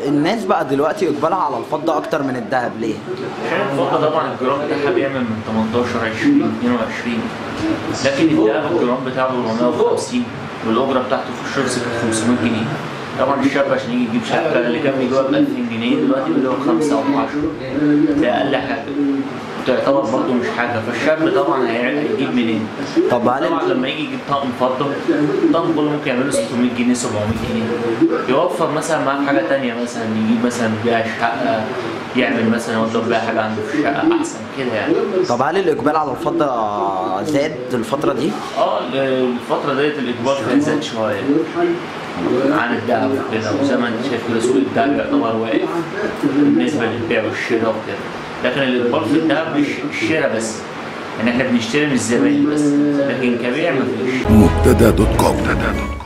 الناس بقى دلوقتي اقبالها على الفضه اكتر من الذهب ليه عشان الفضة طبعا الجرام بتاعها بيعمل من 18 20 22 لكن الذهب الجرام بتاعه 450 والأجرة بتاعته في الشهر سكة 500 جنيه طبعا الشاب عشان يجي يجيب شقة اللي كان بيجيبها ب 2000 جنيه دلوقتي بيجيبها بخمسة أو 10 ده أقل حاجة تعتبر برضه مش حاجة فالشاب طبعا هي- هيجيب منين؟ طب هل طبعا لما يجي يجيب طقم فضة الطقم كله ممكن يعمله 600 جنيه 700 جنيه يوفر مثلا معاه حاجة تانية مثلا يجيب مثلا بيها شقة يعمل مثلا يوضب بيها حاجة عنده في الشقة أحسن كده يعني طب هل الاقبال على الفضه زاد الفتره دي اه الفترة ديت الإقبال فيها زاد شوية عن الذهب وكده وزي ما انت شايف كده سوق الذهب يعتبر واقف بالنسبة للبيع والشراء وكده لكن الإقبال في الذهب مش الشراء بس يعني احنا بنشتري من الزبائن بس لكن كبيع مفيش مبتدا دوت كوم